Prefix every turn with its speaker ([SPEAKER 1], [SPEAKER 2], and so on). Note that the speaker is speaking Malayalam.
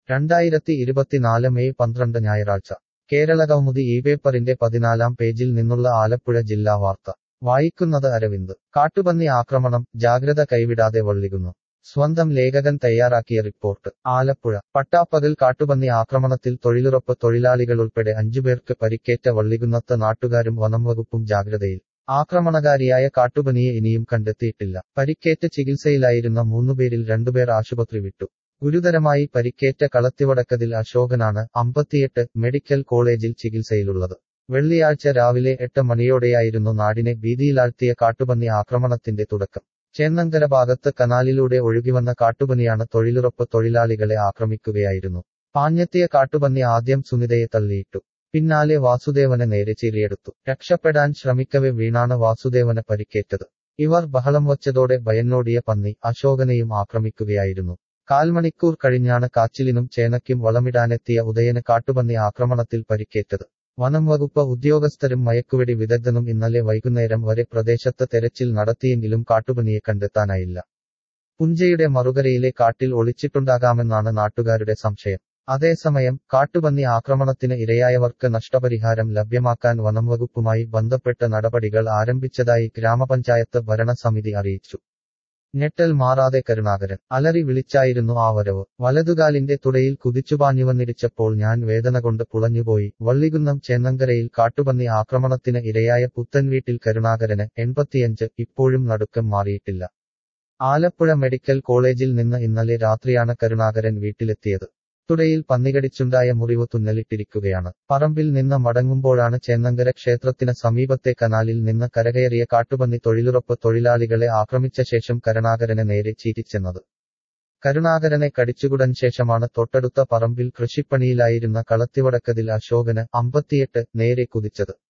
[SPEAKER 1] രണ്ടായിരത്തി ഇരുപത്തിനാല് മെയ് പന്ത്രണ്ട് ഞായറാഴ്ച കേരളകൗമുദി ഈ പേപ്പറിന്റെ പതിനാലാം പേജിൽ നിന്നുള്ള ആലപ്പുഴ ജില്ലാ വാർത്ത വായിക്കുന്നത് അരവിന്ദ് കാട്ടുപന്നി ആക്രമണം ജാഗ്രത കൈവിടാതെ വള്ളികുന്നു സ്വന്തം ലേഖകൻ തയ്യാറാക്കിയ റിപ്പോർട്ട് ആലപ്പുഴ പട്ടാപ്പകൽ കാട്ടുപന്നി ആക്രമണത്തിൽ തൊഴിലുറപ്പ് തൊഴിലാളികളുൾപ്പെടെ അഞ്ചുപേർക്ക് പരിക്കേറ്റ വള്ളികുന്നത്ത് നാട്ടുകാരും വനംവകുപ്പും ജാഗ്രതയിൽ ആക്രമണകാരിയായ കാട്ടുപനിയെ ഇനിയും കണ്ടെത്തിയിട്ടില്ല പരിക്കേറ്റ് ചികിത്സയിലായിരുന്ന മൂന്നുപേരിൽ രണ്ടുപേർ ആശുപത്രി വിട്ടു ഗുരുതരമായി പരിക്കേറ്റ കളത്തിവടക്കതിൽ അശോകനാണ് അമ്പത്തിയെട്ട് മെഡിക്കൽ കോളേജിൽ ചികിത്സയിലുള്ളത് വെള്ളിയാഴ്ച രാവിലെ എട്ട് മണിയോടെയായിരുന്നു നാടിനെ ഭീതിയിലാഴ്ത്തിയ കാട്ടുപന്നി ആക്രമണത്തിന്റെ തുടക്കം ചേന്നങ്കര ഭാഗത്ത് കനാലിലൂടെ ഒഴുകിവന്ന കാട്ടുപന്നിയാണ് തൊഴിലുറപ്പ് തൊഴിലാളികളെ ആക്രമിക്കുകയായിരുന്നു പാഞ്ഞെത്തിയ കാട്ടുപന്നി ആദ്യം സുനിതയെ തള്ളിയിട്ടു പിന്നാലെ വാസുദേവനെ നേരെ ചിരിയെടുത്തു രക്ഷപ്പെടാൻ ശ്രമിക്കവെ വീണാണ് വാസുദേവന് പരിക്കേറ്റത് ഇവർ ബഹളം വച്ചതോടെ ഭയന്നോടിയ പന്നി അശോകനെയും ആക്രമിക്കുകയായിരുന്നു കാൽമണിക്കൂർ കഴിഞ്ഞാണ് കാച്ചിലിനും ചേനയ്ക്കും വളമിടാനെത്തിയ ഉദയന് കാട്ടുപന്നി ആക്രമണത്തിൽ പരിക്കേറ്റത് വനം വകുപ്പ് ഉദ്യോഗസ്ഥരും മയക്കുവെടി വിദഗ്ധനും ഇന്നലെ വൈകുന്നേരം വരെ പ്രദേശത്ത് തെരച്ചിൽ നടത്തിയെങ്കിലും കാട്ടുപന്നിയെ കണ്ടെത്താനായില്ല പുഞ്ചയുടെ മറുകരയിലെ കാട്ടിൽ ഒളിച്ചിട്ടുണ്ടാകാമെന്നാണ് നാട്ടുകാരുടെ സംശയം അതേസമയം കാട്ടുപന്നി ആക്രമണത്തിന് ഇരയായവർക്ക് നഷ്ടപരിഹാരം ലഭ്യമാക്കാൻ വനംവകുപ്പുമായി ബന്ധപ്പെട്ട നടപടികൾ ആരംഭിച്ചതായി ഗ്രാമപഞ്ചായത്ത് ഭരണസമിതി അറിയിച്ചു ഞെട്ടൽ മാറാതെ കരുണാകരൻ അലറി വിളിച്ചായിരുന്നു ആ വരവ് വലതുകാലിന്റെ തുടയിൽ കുതിച്ചുപാഞ്ഞുവന്നിടിച്ചപ്പോൾ ഞാൻ വേദന കൊണ്ട് പുളഞ്ഞുപോയി വള്ളികുന്നം ചേന്നങ്കരയിൽ കാട്ടുപന്നി ആക്രമണത്തിന് ഇരയായ പുത്തൻവീട്ടിൽ കരുണാകരന് എൺപത്തിയഞ്ച് ഇപ്പോഴും നടുക്കം മാറിയിട്ടില്ല ആലപ്പുഴ മെഡിക്കൽ കോളേജിൽ നിന്ന് ഇന്നലെ രാത്രിയാണ് കരുണാകരൻ വീട്ടിലെത്തിയത് തുടയിൽ പന്നികടിച്ചുണ്ടായ മുറിവ് തുന്നലിട്ടിരിക്കുകയാണ് പറമ്പിൽ നിന്ന് മടങ്ങുമ്പോഴാണ് ചേന്നങ്കര ക്ഷേത്രത്തിന് സമീപത്തെ കനാലിൽ നിന്ന് കരകയറിയ കാട്ടുപന്നി തൊഴിലുറപ്പ് തൊഴിലാളികളെ ആക്രമിച്ച ശേഷം കരുണാകരനെ നേരെ ചീറ്റിച്ചെന്നത് കരുണാകരനെ കടിച്ചുകുടൻ ശേഷമാണ് തൊട്ടടുത്ത പറമ്പിൽ കൃഷിപ്പണിയിലായിരുന്ന കളത്തിവടക്കതിൽ അശോകന് അമ്പത്തിയെട്ട് നേരെ കുതിച്ചത്